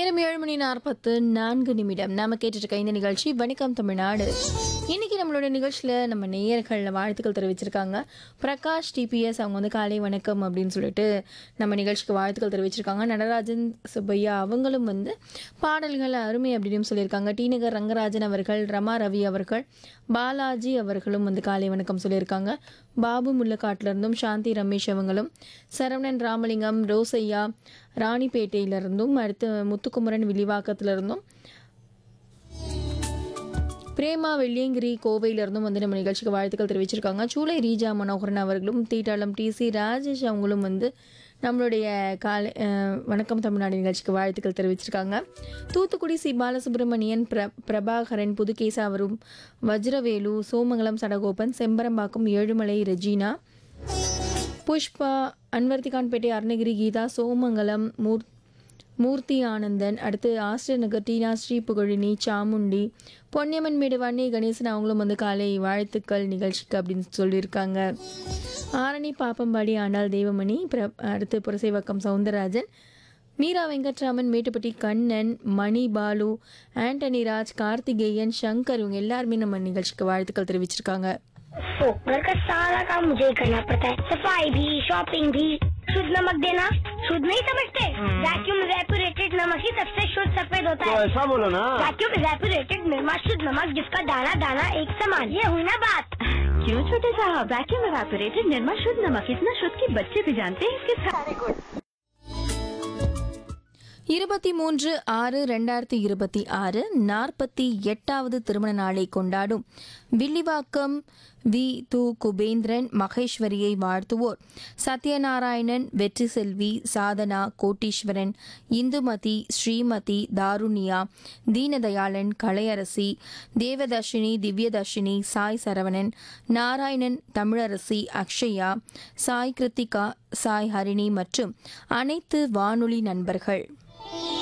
நேரம் ஏழு மணி நாற்பத்து நான்கு நிமிடம் நாம கேட்டுட்டு இருக்க இந்த நிகழ்ச்சி வணக்கம் தமிழ்நாடு இன்னைக்கு நம்மளோட நிகழ்ச்சியில் நம்ம நேயர்கள் வாழ்த்துக்கள் தெரிவிச்சிருக்காங்க பிரகாஷ் டிபிஎஸ் அவங்க வந்து காலை வணக்கம் அப்படின்னு சொல்லிட்டு நம்ம நிகழ்ச்சிக்கு வாழ்த்துக்கள் தெரிவிச்சிருக்காங்க நடராஜன் சுப்பையா அவங்களும் வந்து பாடல்கள் அருமை அப்படின்னு சொல்லியிருக்காங்க டி நகர் ரங்கராஜன் அவர்கள் ரமா ரவி அவர்கள் பாலாஜி அவர்களும் வந்து காலை வணக்கம் சொல்லியிருக்காங்க பாபு முல்லக்காட்டுல இருந்தும் சாந்தி ரமேஷ் அவங்களும் சரவணன் ராமலிங்கம் ரோசையா ராணிப்பேட்டையிலிருந்தும் அடுத்து முத்துக்குமரன் வில்லிவாக்கத்துல இருந்தும் பிரேமா வெள்ளியங்கிரி கோவையிலிருந்தும் வந்து நம்ம நிகழ்ச்சிக்கு வாழ்த்துக்கள் தெரிவிச்சிருக்காங்க சூளை ரீஜா மனோகரன் அவர்களும் தீட்டாளம் டிசி ராஜேஷ் அவங்களும் வந்து நம்மளுடைய காலை அஹ், வணக்கம் தமிழ்நாடு நிகழ்ச்சிக்கு வாழ்த்துக்கள் தெரிவிச்சிருக்காங்க தூத்துக்குடி சி பாலசுப்ரமணியன் பிர பிரபாகரன் புதுகேசாவரும் வஜ்ரவேலு சோமங்கலம் சடகோபன் செம்பரம்பாக்கம் ஏழுமலை ரெஜினா புஷ்பா அன்வர்த்திகான்பேட்டை அருணகிரி கீதா சோமங்கலம் மூர் மூர்த்தி ஆனந்தன் அடுத்து ஆஸ்டர் நகர் டீனா ஸ்ரீ புகழினி சாமுண்டி பொன்னியம்மன் மேடு வன்னி கணேசன் அவங்களும் வந்து காலை வாழ்த்துக்கள் நிகழ்ச்சிக்கு அப்படின்னு சொல்லியிருக்காங்க ஆரணி பாப்பம்பாடி ஆண்டாள் தேவமணி பிர அடுத்து புரசைவக்கம் சவுந்தரராஜன் மீரா வெங்கட்ராமன் மேட்டுப்பட்டி கண்ணன் மணி பாலு ஆண்டனி ராஜ் கார்த்திகேயன் சங்கர் இவங்க எல்லாருமே நம்ம நிகழ்ச்சிக்கு வாழ்த்துக்கள் தெரிவிச்சிருக்காங்க ओ, घर का सारा काम मुझे ही करना पड़ता है सफाई भी शॉपिंग भी शुद्ध नमक देना शुद्ध नहीं समझते वैक्यूम रेपुरेटेड नमक ही सबसे शुद्ध सफेद होता तो है ऐसा बोलो ना वैक्यूम रेपुरेटेड निर्मा शुद्ध नमक जिसका दाना दाना एक समान ये हुई ना बात क्यों छोटे साहब वैक्यूम एवापोरेटेड निर्मा शुद्ध नमक इतना शुद्ध कि बच्चे भी जानते हैं इसके सारे गुण இருபத்தி மூன்று ஆறு ரெண்டாயிரத்தி இருபத்தி ஆறு நாற்பத்தி எட்டாவது திருமண நாளை கொண்டாடும் வில்லிவாக்கம் வி து குபேந்திரன் மகேஸ்வரியை வாழ்த்துவோர் சத்யநாராயணன் வெற்றி செல்வி சாதனா கோட்டீஸ்வரன் இந்துமதி ஸ்ரீமதி தாருண்யா தீனதயாளன் கலையரசி தேவதர்ஷினி திவ்யதர்ஷினி சாய் சரவணன் நாராயணன் தமிழரசி அக்ஷயா சாய் கிருத்திகா சாய் ஹரிணி மற்றும் அனைத்து வானொலி நண்பர்கள்